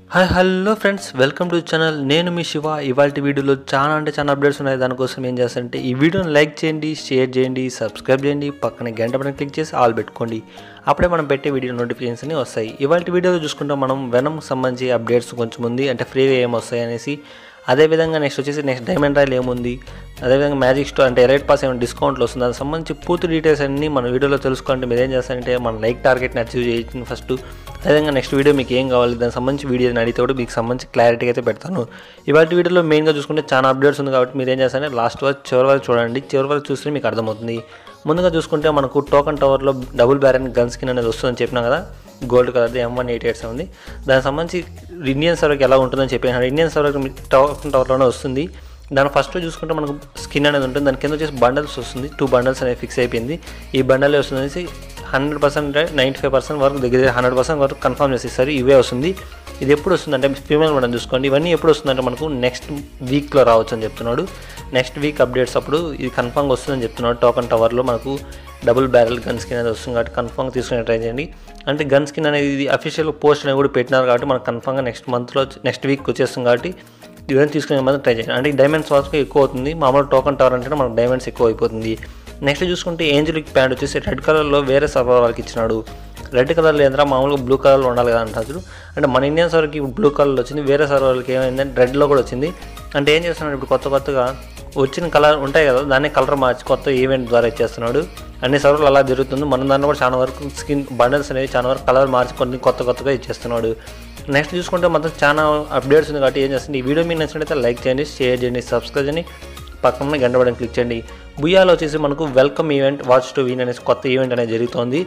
hi hello friends welcome to channel నేను మీ శివ ఇవాళ వీడియోలో చాలా అంటే చాలా అప్డేట్స్ ఉన్నాయి దానికోసం ఏం చేస్తారంటే ఈ వీడియోని లైక్ చేయండి షేర్ చేయండి సబ్స్క్రైబ్ చేయండి పక్కన గంట పైన క్లిక్ చేసి ఆల్ పెట్టుకోండి అప్పుడే మనం పెట్టే వీడియో నోటిఫికేషన్స్ అన్ని వస్తాయి ఇవాళ వీడియోలో చూసుకుంటే మనం వెనం సంబంధించి అప్డేట్స్ కొంచెం ఉంది అంటే ఫ్రీగా ఏం వస్తాయి అనేసి అదేవిధంగా నెక్స్ట్ వచ్చేసి నెక్స్ట్ డైమండ్ రాయల్ ఏముంది అదేవిధంగా మ్యాజిక్ స్టోర్ అంటే ఎలైట్ పాస్ ఏమైనా డిస్కౌంట్లు వస్తుంది దానికి సంబంధించి పూర్తి డీటెయిల్స్ అన్ని మన వీడియోలో తెలుసుకోవాలంటే మీరు ఏం చేస్తారంటే మన లైక్ టార్గెట్ని అచీవ్ చేయించింది ఫస్ట్ అదేవిధంగా నెక్స్ట్ వీడియో మీకు ఏం కావాలి దానికి సంబంధించి వీడియోని అడిగితే కూడా మీకు సంబంధించి క్లారిటీ అయితే పెడతాను ఇవాళ వీడియోలో మెయిన్గా చూసుకుంటే చాలా అప్డేట్స్ ఉంది కాబట్టి మీరు ఏం చేస్తారంటే లాస్ట్ వరకు చివరి వరకు చూడండి చివరి వరకు చూస్తే మీకు అర్థమవుతుంది ముందుగా చూసుకుంటే మనకు టోకన్ టవర్లో డబుల్ బ్యారెన్ గన్ స్కిన్ అనేది వస్తుందని చెప్పినా కదా గోల్డ్ కలర్ది ఎం వన్ ఎయిట్ ఎయిట్స్ ఉంది దానికి సంబంధించి ఇండియన్ సర్వర్కి ఎలా ఉంటుందని చెప్పాను ఇండియన్ సర్వర్కి మీకు టోకన్ టవర్లోనే వస్తుంది దాని ఫస్ట్ చూసుకుంటే మనకు స్కిన్ అనేది ఉంటుంది దాని కింద వచ్చేసి బండల్స్ వస్తుంది టూ బండల్స్ అనేవి ఫిక్స్ అయిపోయింది ఈ బండల్ వస్తుంది అనేసి hundred percent ninety five percent వరకు దగ్గర హండ్రెడ్ పర్సెంట్ వరకు కన్ఫర్మ్ చేసేస్తారు ఇవే వస్తుంది ఇది ఎప్పుడు వస్తుందంటే ఫీమేల్ మనం చూసుకోండి ఇవన్నీ ఎప్పుడు వస్తుందంటే మనకు నెక్స్ట్ వీక్లో రావచ్చు అని చెప్తున్నాడు నెక్స్ట్ వీక్ అప్డేట్స్ అప్పుడు ఇది కన్ఫర్మ్గా వస్తుందని చెప్తున్నాడు టోకన్ టవర్లో మనకు డబుల్ బ్యారెల్ గన్ స్కిన్ అనేది వస్తుంది కాబట్టి కన్ఫర్మ్గా తీసుకునే ట్రై చేయండి అంటే గన్ స్కిన్ అనేది ఇది అఫీషియల్ పోస్ట్ అనేది కూడా పెట్టినారు కాబట్టి మనకు కన్ఫర్మ్గా నెక్స్ట్ మంత్లో నెక్స్ట్ వీక్ వచ్చేస్తుంది కాబట్టి ఇవన్నీ తీసుకునే మాత్రం ట్రై చేయండి అంటే డైమండ్స్ వాస్కి ఎక్కువ అవుతుంది మామూలు టోకన్ టవర్ అంటే మనకు డైమండ్స్ ఎక్కువ అయిపోతుంది నెక్స్ట్ చూసుకుంటే ఏంజలిక్ ప్యాంట్ వచ్చేసి రెడ్ కలర్లో వేరే సర్వర్ వాళ్ళకి ఇచ్చినాడు రెడ్ కలర్లో ఏంద్రా మామూలుగా బ్లూ కలర్లో ఉండాలి కదా అంటారు అంటే మన ఇండియన్ సర్వర్కి బ్లూ కలర్లో వచ్చింది వేరే సర్వర్కి ఏమైందంటే రెడ్లో కూడా వచ్చింది అంటే ఏం చేస్తున్నాడు ఇప్పుడు కొత్త కొత్తగా వచ్చిన కలర్ ఉంటాయి కదా దాన్ని కలర్ మార్చి కొత్త ఈవెంట్ ద్వారా ఇచ్చేస్తున్నాడు అన్ని సర్వర్లు అలా జరుగుతుంది మన దాంట్లో కూడా చాలా వరకు స్కిన్ బండల్స్ అనేవి చాలా వరకు కలర్ మార్చి కొన్ని కొత్త కొత్తగా ఇచ్చేస్తున్నాడు నెక్స్ట్ చూసుకుంటే మొత్తం చాలా అప్డేట్స్ ఉంది కాబట్టి ఏం చేస్తుంది ఈ వీడియో మీకు నచ్చినట్లయితే లైక్ చేయండి షేర్ చేయండి సబ్స్క్రైబ్ చేయండి పక్కన గంట పడని క్లిక్ చేయండి బుయాలో వచ్చేసి మనకు welcome event watch to win అనేసి కొత్త ఈవెంట్ అనేది జరుగుతోంది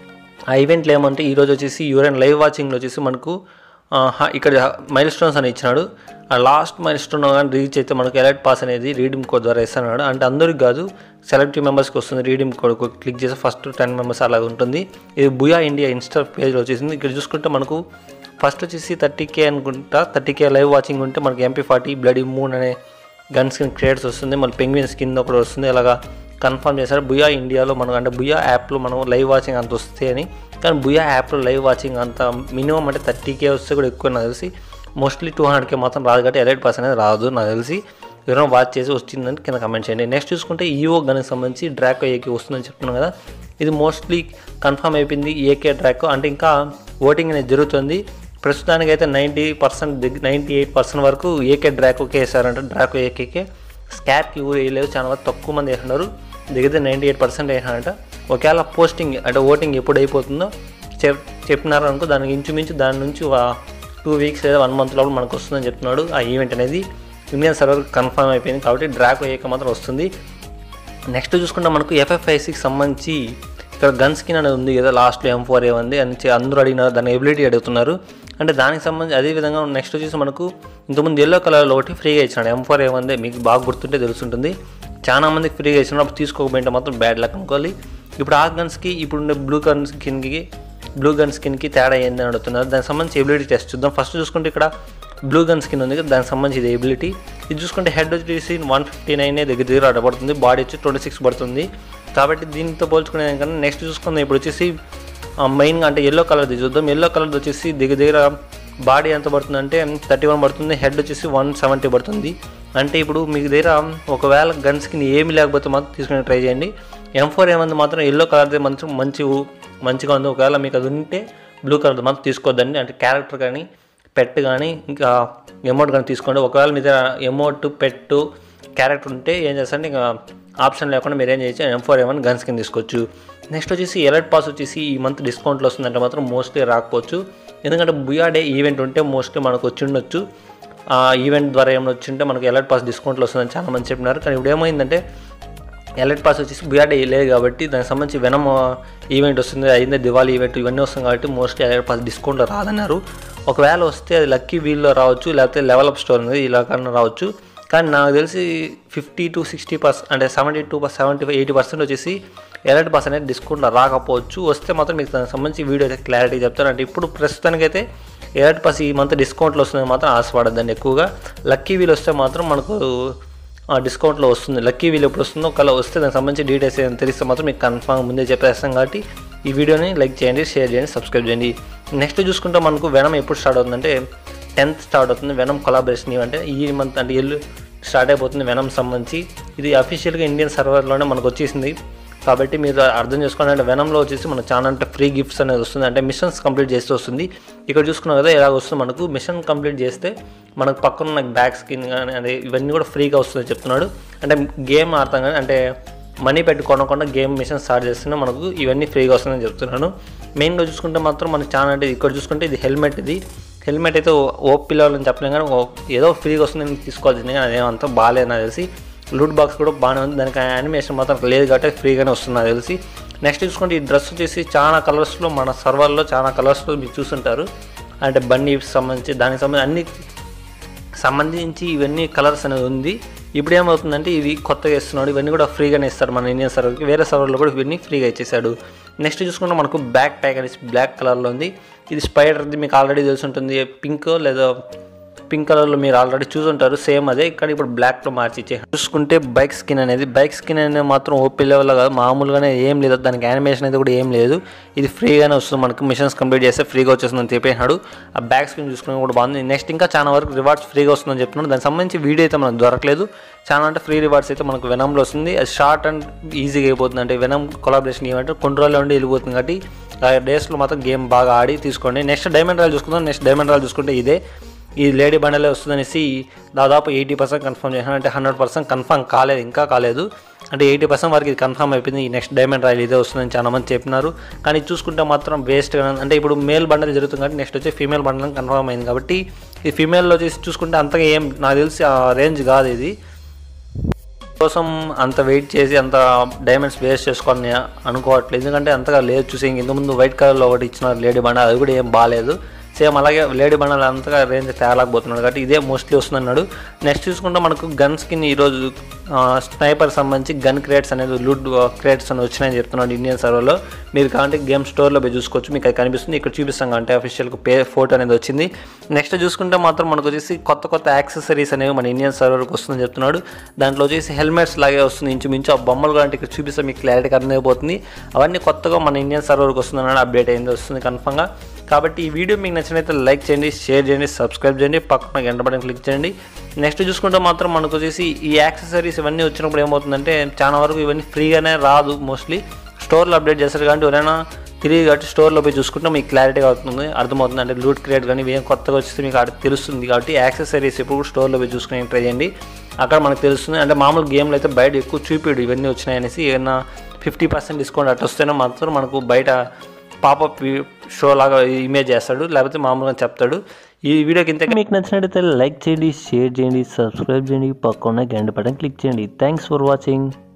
ఆ ఈవెంట్లో ఏమంటే ఈరోజు వచ్చేసి యూరెన్ లైవ్ వాచింగ్లో వచ్చేసి మనకు ఆ, హ- ఇక్కడ మైల్ స్టోన్స్ అని ఇచ్చినాడు ఆ లాస్ట్ మైల్ స్టోన్ కానీ రీచ్ అయితే మనకు ఎలర్ట్ పాస్ అనేది రీడింగ్ కోడ్ ద్వారా ఇస్తున్నాడు అంటే అందరికి కాదు సెలెక్టివ్ మెంబర్స్కి వస్తుంది రీడింగ్ కోడ్ క్లిక్ చేసి ఫస్ట్ టెన్ మెంబర్స్ అలాగ ఉంటుంది ఇది బుయా ఇండియా ఇన్స్టా పేజ్లో వచ్చేసింది ఇక్కడ చూసుకుంటే మనకు ఫస్ట్ వచ్చేసి థర్టీ కే అనుకుంటా థర్టీ కే లైవ్ వాచింగ్ ఉంటే మనకి ఎంపీ ఫార్టీ బ్లడీ మూన్ అనే గన్ స్కిన్ క్రియేట్స్ వస్తుంది మళ్ళీ పెంగ్విన్ స్కిన్ ఒకటి వస్తుంది అలాగా కన్ఫర్మ్ చేశారు బుయా ఇండియాలో మనం అంటే బుయా యాప్లో మనం లైవ్ వాచింగ్ అంత వస్తే అని కానీ బుయా యాప్లో లైవ్ వాచింగ్ అంత మినిమం అంటే థర్టీ కే వస్తే కూడా ఎక్కువ నాకు తెలిసి మోస్ట్లీ టూ హండ్రెడ్ కే మాత్రం రాదు కాబట్టి ఎలైట్ పాస్ అనేది రాదు నాకు తెలిసి ఎవరైనా వాచ్ చేసి వచ్చిందని కింద కమెంట్ చేయండి నెక్స్ట్ చూసుకుంటే ఈఓ గన్కి సంబంధించి డ్రాకో ఏకే వస్తుందని చెప్తున్నాను కదా ఇది మోస్ట్లీ కన్ఫర్మ్ అయిపోయింది ఏకే డ్రాకో అంటే ఇంకా ఓటింగ్ అనేది జరుగుతుంది ప్రస్తుతానికి అయితే నైంటీ పర్సెంట్ దగ్గర నైంటీ ఎయిట్ పర్సెంట్ వరకు ఏకే డ్రాకోకే వేసారంట డ్రాకో ఏకేకే స్కాట్కి ఊరు వేయలేదు చాలా వరకు తక్కువ మంది వేసినారు దగ్గర నైంటీ ఎయిట్ పర్సెంట్ వేసినారంట ఒకవేళ పోస్టింగ్ అంటే ఓటింగ్ ఎప్పుడు అయిపోతుందో చెప్ చెప్పినారు అనుకో దానికి ఇంచుమించు దాని నుంచి టూ వీక్స్ లేదా వన్ మంత్ లోపల మనకు వస్తుందని చెప్తున్నాడు ఆ ఈవెంట్ అనేది ఇండియన్ సర్వర్ కన్ఫర్మ్ అయిపోయింది కాబట్టి డ్రాక్ ఏక మాత్రం వస్తుంది నెక్స్ట్ చూసుకుంటే మనకు ఎఫ్ఎఫ్ఐసికి సంబంధించి ఇక్కడ గన్ స్కిన్ అనేది ఉంది కదా లాస్ట్లో ఎం ఫోర్ ఏ ఉంది అని చె- అందరూ అడిగినారు దాని ఎబిలిటీ అడుగుతున్నారు అంటే దానికి సంబంధించి అదే విధంగా నెక్స్ట్ వచ్చేసి మనకు ఇంతకుముందు ఎల్లో కలర్లో ఒకటి ఫ్రీగా ఇచ్చినాడు ఎం ఫోర్ ఏ ఉంది మీకు బాగా గుర్తుంటే తెలుసుంటుంది చాలా మందికి ఫ్రీగా ఇచ్చినాడు అప్పుడు తీసుకోకపోయింటే మాత్రం బ్యాడ్ లక్ అనుకోవాలి ఇప్పుడు ఆ గన్స్కి ఇప్పుడు ఉండే బ్లూ గన్ స్కిన్కి బ్లూ గన్ స్కిన్కి తేడా ఏందని అడుగుతున్నారు దానికి సంబంధించి ఎబిలిటీ టెస్ట్ చూద్దాం ఫస్ట్ చూసుకుంటే ఇక్కడ బ్లూ గన్ స్కిన్ ఉంది కదా దానికి సంబంధించి ఇది ఎబిలిటీ ఇది చూసుకుంటే హెడ్ వచ్చేసి వన్ ఫిఫ్టీ నైన్ దగ్గర దగ్గర అడ్డ పడుతుంది బాడీ వచ్చి ట్వంటీ సిక్స్ పడుతుంది కాబట్టి దీంతో పోల్చుకునే కన్నా నెక్స్ట్ చూసుకుందాం ఇప్పుడు వచ్చేసి మెయిన్గా అంటే ఎల్లో కలర్ది చూద్దాం ఎల్లో కలర్ది వచ్చేసి దగ్గర దగ్గర బాడీ ఎంత పడుతుంది అంటే థర్టీ వన్ పడుతుంది హెడ్ వచ్చేసి వన్ సెవెంటీ పడుతుంది అంటే ఇప్పుడు మీకు దగ్గర ఒకవేళ గన్ స్కిన్ ఏమి లేకపోతే మాత్రం తీసుకుని ట్రై చేయండి ఎం ఫోర్ ఏమంది మాత్రం ఎల్లో కలర్ది మంచి మంచి మంచిగా ఉంది ఒకవేళ మీకు అది ఉంటే బ్లూ కలర్ మాత్రం తీసుకోవద్దండి అంటే క్యారెక్టర్ కానీ పెట్ కానీ ఇంకా ఎమౌంట్ కానీ తీసుకోండి ఒకవేళ మీ దగ్గర ఎమౌంట్ పెట్టు క్యారెక్టర్ ఉంటే ఏం చేస్తారంటే ఇంకా ఆప్షన్ లేకుండా మీరు ఏం చేయొచ్చు ఎం ఫోర్ ఏమని గన్స్ కింద తీసుకోవచ్చు నెక్స్ట్ వచ్చేసి ఎలర్ట్ పాస్ వచ్చేసి ఈ మంత్ డిస్కౌంట్లో వస్తుందంటే మాత్రం మోస్ట్లీ రాకపోవచ్చు ఎందుకంటే బుయా డే ఈవెంట్ ఉంటే మోస్ట్లీ మనకు వచ్చి ఉండొచ్చు ఆ ఈవెంట్ ద్వారా ఏమైనా వచ్చి ఉంటే మనకు ఎలర్ట్ పాస్ డిస్కౌంట్లో వస్తుందని చాలా మంది చెప్పినారు కానీ ఇప్పుడు ఏమైందంటే ఎలర్ట్ పాస్ వచ్చేసి బుయాడే లేదు కాబట్టి దానికి సంబంధించి వెనమ్ ఈవెంట్ వస్తుంది అయిందే దివాళీ ఈవెంట్ ఇవన్నీ వస్తుంది కాబట్టి మోస్ట్లీ ఎలర్ట్ పాస్ డిస్కౌంట్లో రాదన్నారు ఒకవేళ వస్తే అది లక్కీ వీల్లో రావచ్చు లేకపోతే లెవెల్ అప్ స్టోర్ ఉంది ఇలా కన్నా రావచ్చు కానీ నాకు తెలిసి ఫిఫ్టీ టు సిక్స్టీ పర్సెంట్ అంటే seventy to seventy five eighty percent వచ్చేసి ఎలర్ట్ పాస్ అనేది డిస్కౌంట్లో రాకపోవచ్చు వస్తే మాత్రం మీకు దానికి సంబంధించి వీడియో అయితే క్లారిటీ చెప్తాను అంటే ఇప్పుడు ప్రస్తుతానికైతే ఎలర్ట్ పాస్ ఈ మంత్ డిస్కౌంట్లో వస్తుంది మాత్రం ఆశపడద్దండి ఎక్కువగా లక్కీ వీల్ వస్తే మాత్రం మనకు ఆ డిస్కౌంట్లో వస్తుంది లక్కీ వీల్ ఎప్పుడు వస్తుందో ఒకవేళ వస్తే దానికి సంబంధించి డీటెయిల్స్ ఏమైనా తెలిస్తే మాత్రం మీకు కన్ఫామ్ ముందే చెప్పేస్తాం కాబట్టి ఈ వీడియోని లైక్ చేయండి షేర్ చేయండి సబ్స్క్రైబ్ చేయండి నెక్స్ట్ చూసుకుంటే మనకు వెనం ఎప్పుడు స్టార్ట్ అవుతుందంటే టెన్త్ స్టార్ట్ అవుతుంది వెనం కొలాబరేషన్ అంటే ఈ మంత్ అంటే ఎల్లు స్టార్ట్ అయిపోతుంది వెనం సంబంధించి ఇది అఫీషియల్గా ఇండియన్ సర్వర్లోనే మనకు వచ్చేసింది కాబట్టి మీరు అర్థం చేసుకోండి అంటే వెనంలో వచ్చేసి మనకు చాలా అంటే ఫ్రీ గిఫ్ట్స్ అనేది వస్తుంది అంటే మిషన్స్ కంప్లీట్ చేస్తూ వస్తుంది ఇక్కడ చూసుకున్నాం కదా ఇలా వస్తుంది మనకు మిషన్ కంప్లీట్ చేస్తే మనకు పక్కన ఉన్న బ్యాక్ స్కిన్ కానీ అదే ఇవన్నీ కూడా ఫ్రీగా వస్తుందని చెప్తున్నాడు అంటే గేమ్ ఆడతాం కానీ అంటే మనీ పెట్టి కొనకుండా గేమ్ మిషన్ స్టార్ట్ చేస్తున్నా మనకు ఇవన్నీ ఫ్రీగా వస్తుందని చెప్తున్నాను మెయిన్గా చూసుకుంటే మాత్రం మనకి చాలా అంటే ఇక్కడ చూసుకుంటే ఇది హెల్మెట్ ఇది హెల్మెట్ అయితే ఓ పిల్లలని చెప్పలేం కానీ ఓ- ఏదో ఫ్రీగా వస్తుందని తీసుకోవాల్సింది కానీ అదేమంతా బాగాలేదు నాకు తెలిసి లూట్ బాక్స్ కూడా బాగానే ఉంది దానికి యానిమేషన్ మాత్రం లేదు కాబట్టి ఫ్రీగానే వస్తుంది నాకు తెలిసి నెక్స్ట్ చూసుకుంటే ఈ డ్రెస్ వచ్చేసి చాలా కలర్స్లో మన సర్వర్లో చాలా కలర్స్లో మీరు చూస్తుంటారు అంటే బండి సంబంధించి దానికి సంబంధించి అన్ని సంబంధించి ఇవన్నీ కలర్స్ అనేది ఉంది ఇప్పుడు ఏమవుతుందంటే ఇవి కొత్తగా ఇస్తున్నాడు ఇవన్నీ కూడా ఫ్రీగానే ఇస్తారు మన ఇండియన్ సర్వర్కి వేరే సర్వర్లో కూడా ఇవన్నీ ఫ్రీగా ఇచ్చేసాడు నెక్స్ట్ చూసుకుంటే మనకు బ్యాక్ ట్యాగ్ అనేసి బ్లాక్ కలర్లో ఉంది ఇది స్పైడర్ది మీకు ఆల్రెడీ తెలిసి ఉంటుంది పింక్ లేదా పింక్ కలర్లో మీరు ఆల్రెడీ చూసుంటారు సేమ్ అదే ఇక్కడ ఇప్పుడు బ్లాక్లో మార్చి ఇచ్చే చూసుకుంటే బైక్ స్కిన్ అనేది బైక్ స్కిన్ అనేది మాత్రం ఓపీ లెవెల్లో కాదు మామూలుగానే ఏం లేదు దానికి యానిమేషన్ అయితే కూడా ఏం లేదు ఇది ఫ్రీగానే వస్తుంది మనకు మిషన్స్ కంప్లీట్ చేస్తే ఫ్రీగా వచ్చేస్తుందని చెప్పేసినాడు ఆ బ్యాక్ స్క్రీన్ చూసుకుని కూడా బాగుంది నెక్స్ట్ ఇంకా చాలా వరకు రివార్డ్స్ ఫ్రీగా వస్తుందని చెప్తున్నాడు దానికి సంబంధించి వీడియో అయితే మనకు దొరకలేదు చాలా అంటే ఫ్రీ రివార్డ్స్ అయితే మనకు వెనంలో వస్తుంది అది షార్ట్ అండ్ ఈజీగా అయిపోతుంది అంటే వెనం కొలాబరేషన్ ఏమంటే కొన్ని రోజులు ఉండి వెళ్ళిపోతుంది కాబట్టి ఆ డేస్లో మాత్రం గేమ్ బాగా ఆడి తీసుకోండి నెక్స్ట్ డైమండ్ రాయల్ చూసుకుందాం నెక్స్ట్ డైమండ్ రాయల్ చూసుకుంటే ఇదే ఈ లేడీ బండలే వస్తుందనేసి దాదాపు ఎయిటీ పర్సెంట్ కన్ఫర్మ్ చేశాను అంటే హండ్రెడ్ పర్సెంట్ కన్ఫర్మ్ కాలేదు ఇంకా కాలేదు అంటే ఎయిటీ పర్సెంట్ వరకు ఇది కన్ఫర్మ్ అయిపోయింది ఈ నెక్స్ట్ డైమండ్ రాయల్ ఇదే వస్తుందని చాలా మంది చెప్పినారు కానీ చూసుకుంటే మాత్రం వేస్ట్ అంటే ఇప్పుడు మేల్ బండల్ జరుగుతుంది కాబట్టి నెక్స్ట్ వచ్చి ఫీమేల్ బండల్ కన్ఫర్మ్ అయింది కాబట్టి ఈ ఫీమేల్లో వచ్చేసి చూసుకుంటే అంతగా ఏం నాకు తెలిసి ఆ రేంజ్ కాదు ఇది కోసం అంత వెయిట్ చేసి అంత డైమండ్స్ వేస్ట్ చేసుకొని అనుకోవట్లేదు ఎందుకంటే అంతగా లేదు చూసి ఇంతకుముందు వైట్ కలర్లో ఒకటి ఇచ్చినారు లేడీ బండ అది కూడా ఏం బాగాలేదు సేమ్ అలాగే లేడీ బండలు అంతగా రేంజ్ తేలాకపోతున్నాడు కాబట్టి ఇదే మోస్ట్లీ వస్తుందన్నాడు నెక్స్ట్ చూసుకుంటే మనకు గన్స్ కింద ఈరోజు స్నైపర్ సంబంధించి గన్ క్రేట్స్ అనేది లూట్ క్రేట్స్ అని వచ్చినాయని చెప్తున్నాడు ఇండియన్ సర్వర్లో మీరు కావాలంటే గేమ్ స్టోర్లో పోయి చూసుకోవచ్చు మీకు అది కనిపిస్తుంది ఇక్కడ చూపిస్తాం అంటే అఫీషియల్గా పే ఫోటో అనేది వచ్చింది నెక్స్ట్ చూసుకుంటే మాత్రం మనకు వచ్చేసి కొత్త కొత్త యాక్సెసరీస్ అనేవి మన ఇండియన్ సర్వర్కి వస్తుందని చెప్తున్నాడు దాంట్లో వచ్చేసి హెల్మెట్స్ లాగే వస్తుంది ఇంచుమించు ఆ బొమ్మలు కూడా అంటే ఇక్కడ చూపిస్తే మీకు క్లారిటీ అర్థమైపోతుంది అవన్నీ కొత్తగా మన ఇండియన్ సర్వర్కి వస్తుందన్నాడు అప్డేట్ అయింది వస్తుంది కన్ఫర్మ్గా కాబట్టి ఈ వీడియో మీకు నచ్చినైతే లైక్ చేయండి షేర్ చేయండి సబ్స్క్రైబ్ చేయండి పక్కన గంట బటన్ క్లిక్ చేయండి నెక్స్ట్ చూసుకుంటే మాత్రం మనకు వచ్చేసి ఈ యాక్సెసరీస్ ఇవన్నీ వచ్చినప్పుడు ఏమవుతుందంటే చాలా వరకు ఇవన్నీ ఫ్రీగానే రాదు మోస్ట్లీ స్టోర్లో అప్డేట్ చేస్తారు కాబట్టి ఎవరైనా తిరిగి కాబట్టి స్టోర్లో పోయి చూసుకుంటే మీకు క్లారిటీగా అవుతుంది అర్థమవుతుంది అంటే లూట్ క్రియేట్ కానీ ఏం కొత్తగా వస్తే మీకు అక్కడ తెలుస్తుంది కాబట్టి యాక్సెసరీస్ ఎప్పుడు కూడా స్టోర్లో పోయి చూసుకుని ట్రై చేయండి అక్కడ మనకు తెలుస్తుంది అంటే మామూలు గేమ్లో అయితే బయట ఎక్కువ చూపిడు ఇవన్నీ వచ్చినాయనేసి ఏదైనా ఫిఫ్టీ పర్సెంట్ డిస్కౌంట్ అట్లా వస్తేనే మాత్రం మనకు బయట పాపప్ షో లాగా ఇమేజ్ చేస్తాడు లేకపోతే మామూలుగా చెప్తాడు ఈ వీడియోకి ఇంత మీకు నచ్చినట్లయితే లైక్ చేయండి షేర్ చేయండి సబ్స్క్రైబ్ చేయండి పక్కన గంట బటన్ క్లిక్ చేయండి థ్యాంక్స్ ఫర్ వాచింగ్